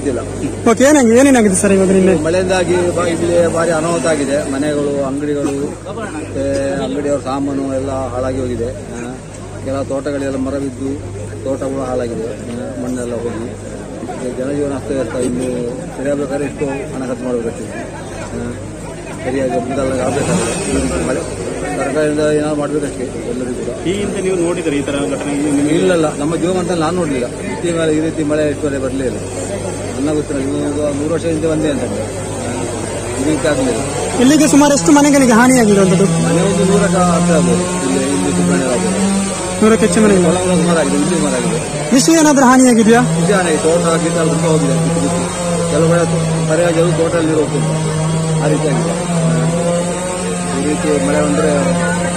ಬಿದ್ದಿಲ್ಲ ಓಕೆ ಏನಾಗಿದೆ ಏನೇನಾಗಿದೆ ಸರ್ ಇವಾಗ ನಿನ್ನೆ ಮಳೆಯಿಂದಾಗಿ ಬಾ- ಇಲ್ಲಿ ಭಾರಿ ಅನಾಹುತ ಆಗಿದೆ ಮನೆಗಳು ಅಂಗಡಿಗಳು ಮತ್ತೆ ಅಂಗಡಿಯವರ ಸಾಮಾನು ಎಲ್ಲ ಹಾಳಾಗಿ ಹೋಗಿದೆ ಆ, ಕೆಲ ತೋಟಗಳೆಲ್ಲ ಮರ ಬಿದ್ದು ತೋಟಗಳು ಹಾಳಾಗಿದೆ ಆ, ಮಣ್ಣೆಲ್ಲ ಹೋಗಿ ಈಗ ಜನಜೀವನ ಅಸ್ತವ್ಯಸ್ತ ಇನ್ನು ಸರಿಯಾಗಬೇಕಾದ್ರೆ ಎಷ್ಟು ಹಣ ಖರ್ಚು ಮಾಡಬೇಕಾಗ್ತದೆ ಆ, ಸರಿಯಾಗಿ ಮುಂದೆಲ್ಲ ಆಗಬೇಕಾಗಿದೆ ಈ ರೀತಿ ಮಳೆ ಸರ್ಕಾರದಿಂದ ಏನಾದ್ರು ಮಾಡಬೇಕಷ್ಟೇ ಎಲ್ಲರಿಗೂ ಕೂಡ ಈ ಹಿಂದೆ ನೀವು ನೋಡಿದ್ರೆ ಈ ತರ ಘಟನೆ ನಿಮಗೆ ಇಲ್ಲಲ್ಲ ನಮ್ಮ ಜೀವಮಾನದಲ್ಲಿ ನಾನು ನೋಡಲಿಲ್ಲ ಇತ್ತೀ ಮೇಲೆ ಈ ರೀತಿ ಮಳೆ ಇಷ್ಟುವರೆ ಬರಲೇ ಇಲ್ಲ ನನ್ನ ಗೊತ್ತಿಲ್ಲ ಇವಾಗ ಮೂರು ವರ್ಷ ಹಿಂದೆ ಬಂದೆ ಅಂತ ಈ ರೀತಿ ಆಗಲಿಲ್ಲ ಇಲ್ಲಿಗೆ ಸುಮಾರು ಎಷ್ಟು ಮನೆಗಳಿಗೆ ಹಾನಿಯಾಗಿರುವಂಥದ್ದು ಮನೆ ಒಂದು ನೂರಕ್ಕೆ ಹತ್ರ ಆಗ್ಬೋದು ಇಲ್ಲಿ ಇಲ್ಲಿ ಸುಬ್ರಹ್ಮಣ್ಯ ಆಗ್ಬೋದು ನೂರಕ್ಕೆ ಹೆಚ್ಚು ಮನೆಗಳು ಹೊಲ ಒಂದು ಮರ ಆಗಿದೆ ಇಲ್ಲಿ ಮರ ಆಗಿದೆ ವಿಷಯ ಏನಾದರೂ ಹಾನಿಯಾಗಿದೆಯಾ ನಿಜ ಆನೆ ತೋಟ ಗಿಡ ಎಲ್ಲ ತುಂಬ ಹೋಗಿದೆ ಬಿಟ್ಟು ಬಿಟ್ಟು. ಕೆಲವು ಕಡೆ ಸರಿಯಾಗಿ ಅದು ತೋಟದಲ್ಲಿ ಹೋಗ್ತದೆ ಆ ರೀತಿ ಆಗಿದೆ ಈ ರೀತಿ ಮಳೆ ಬಂದರೆ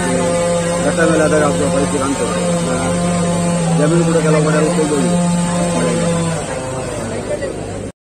ಘಟ್ಟ ಮೇಲೆ ಆದಾಗ ಆಗುವ ಪರಿಸ್ಥಿತಿ ಕಾಣ್ತದೆ ಆ, ಜಮೀನು ಕೂಡ ಕೆಲವು ಕಡೆ ಎಲ್ಲ ಕೊಯ್ದು ಹೋಗಿದೆ